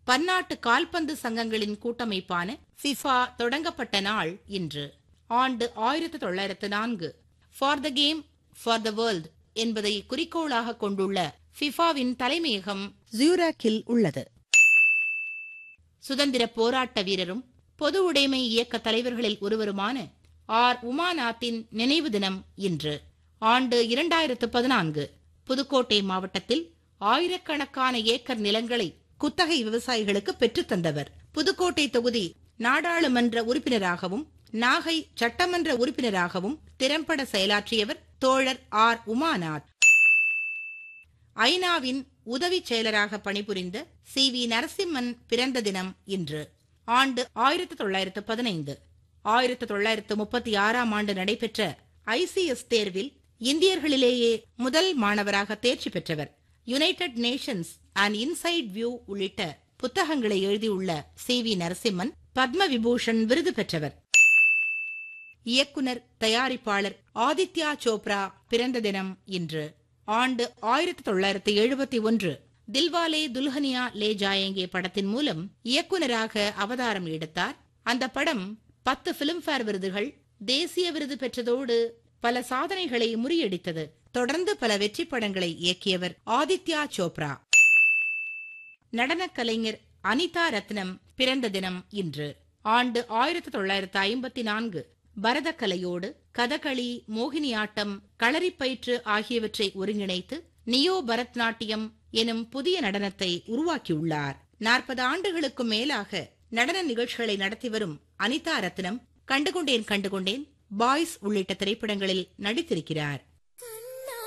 பன்னாட்டு கால்பந்து சங்கங்களின் கூட்டமைப்பான ஃபிஃபா தொடங்கப்பட்ட நாள் இன்று ஆண்டு ஆயிரத்து தொள்ளாயிரத்து நான்கு for the game for the world என்பதை குறிக்கோளாக கொண்டுள்ள ஃபிஃபாவின் தலைமையகம் ஜூராக்கில் உள்ளது சுதந்திர போராட்ட வீரரும் பொது உடைமை இயக்க தலைவர்களில் ஒருவருமான ஆர் உமாநாத்தின் நினைவு தினம் இன்று ஆண்டு இரண்டாயிரத்து பதினான்கு புதுக்கோட்டை மாவட்டத்தில் ஆயிரக்கணக்கான ஏக்கர் நிலங்களை குத்தகை விவசாயிகளுக்கு பெற்றுத் தந்தவர் புதுக்கோட்டை தொகுதி நாடாளுமன்ற உறுப்பினராகவும் நாகை சட்டமன்ற உறுப்பினராகவும் திறம்பட செயலாற்றியவர் தோழர் ஆர் உமாநாத் ஐநாவின் உதவி செயலராக பணிபுரிந்த சி வி நரசிம்மன் பிறந்த தினம் இன்று ஆண்டு ஆயிரத்து தொள்ளாயிரத்து பதினைந்து ஆயிரத்து தொள்ளாயிரத்து முப்பத்தி ஆறாம் ஆண்டு நடைபெற்ற ஐசிஎஸ் தேர்வில் இந்தியர்களிலேயே முதல் மாணவராக தேர்ச்சி பெற்றவர் United Nations and inside view உள்ளிட்ட புத்தகங்களை எழுதியுள்ள சி வி நரசிம்மன் பத்ம விபூஷன் விருது பெற்றவர் இயக்குனர் தயாரிப்பாளர் ஆதித்யா சோப்ரா பிறந்த தினம் இன்று ஆண்டு ஆயிரத்தி தொள்ளாயிரத்தி எழுபத்தி ஒன்று தில்வாலே துல்ஹனியா லே ஜாயேங்கே படத்தின் மூலம் இயக்குனராக அவதாரம் எடுத்தார் அந்த படம் பத்து பிலிம்பேர் விருதுகள் தேசிய விருது பெற்றதோடு பல சாதனைகளை முறியடித்தது தொடர்ந்து பல வெற்றி படங்களை இயக்கியவர் ஆதித்யா சோப்ரா நடனக் கலைஞர் அனிதா ரத்னம் பிறந்த தினம் இன்று ஆண்டு ஆயிரத்தி தொள்ளாயிரத்து ஐம்பத்தி நான்கு பரதக்கலையோடு கதகளி மோகினியாட்டம் களரிப்பயிற்று ஆகியவற்றை ஒருங்கிணைத்து நியோ பரத்நாட்டியம் எனும் புதிய நடனத்தை உருவாக்கியுள்ளார் நாற்பது ஆண்டுகளுக்கும் மேலாக நடன நிகழ்ச்சிகளை நடத்தி வரும் அனிதா ரத்னம் கண்டுகொண்டேன் கண்டுகொண்டேன் பாய்ஸ் உள்ளிட்ட திரைப்படங்களில் நடித்திருக்கிறார்